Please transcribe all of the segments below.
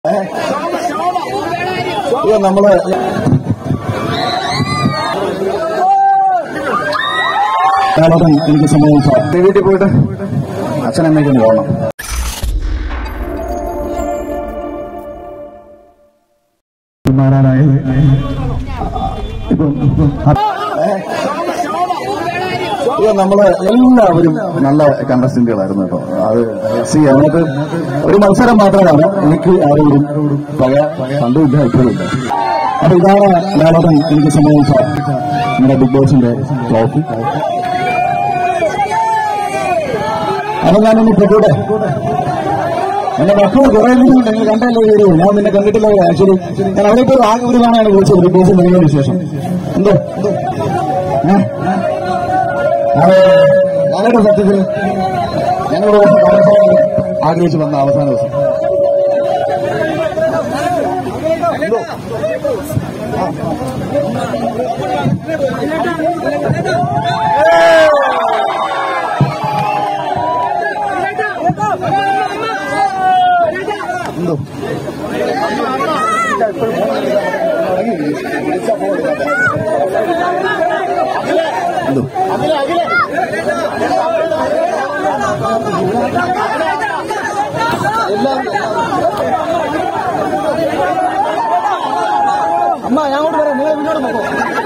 ഇത് നമ്മള് കാലഘട്ടം എനിക്ക് സംഭവിച്ച വീട്ടിൽ പോയിട്ട് അച്ഛനമ്മയ്ക്കൊന്ന് പോകണം മാറാനായത് ഇപ്പം ഇത് നമ്മള് എല്ലാവരും നല്ല കണ്ടസ്റ്റന്റുകളായിരുന്നു കേട്ടോ അത് സി അതിനകത്ത് ഒരു മത്സരം മാത്രമാണ് എനിക്ക് ആരോടും പക കണ്ടുമില്ല ഇപ്പോഴുമില്ല അപ്പൊ ഇതാണ് ലാലട്ടൻ എനിക്ക് സംഭവിച്ച നമ്മുടെ ബിഗ് ബോസിന്റെ ട്രോഫി അപ്പൊ ഞാനൊന്ന് പൊട്ടൂടെ എന്റെ മക്കൾ കുറെ ഉണ്ട് നിങ്ങൾ കണ്ടല്ലേ വരൂ ഞാൻ നിന്നെ കണ്ടിട്ടില്ല ആക്ച്വലി ഞാൻ അവിടെ ഇപ്പോൾ ആകെ ഒരു തവണയാണ് വിളിച്ചത് ബിഗ് ബോസ് തുടങ്ങിയതിനു ശേഷം എന്തോ ഏഹ് ഞങ്ങളുടെ സത്യത്തിൽ ഞങ്ങളുടെ അവസാനം ആഗ്രഹിച്ചു വന്ന അവസാന ദിവസം എന്തോ എന്തോ അമ്മ ഞാൻ അങ്ങോട്ട് പറയാം നിങ്ങൾ മുന്നോട്ട് നോക്കൂ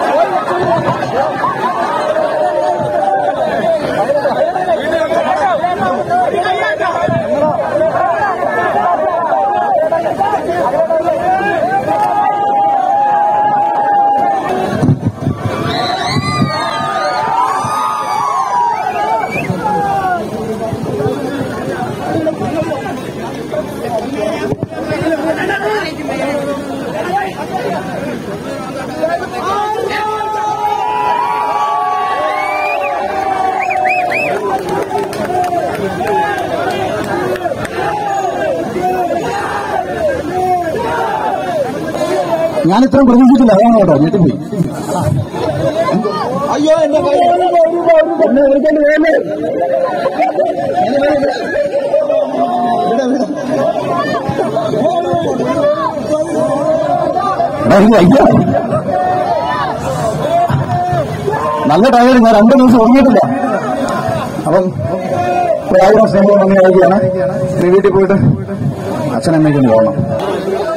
ഞാൻ ഇത്രയും പ്രതീക്ഷിച്ചില്ല അതാണ് കേട്ടോ ഞെട്ടിപ്പോയി അയ്യോ എന്റെ കൈ എന്നെ വിളിക്കേണ്ടി പോയല്ലേ എടാ, എനിക്ക് വയ്യ. നല്ല ടയർ ഞാൻ രണ്ടു ദിവസം ഉറങ്ങിയിട്ടില്ല അപ്പം ഒരായിരം സ്നേഹം നന്ദി അറിയിക്കുകയാണ് വീട്ടിൽ പോയിട്ട് അച്ഛനമ്മയ്ക്കൊന്ന് പോകണം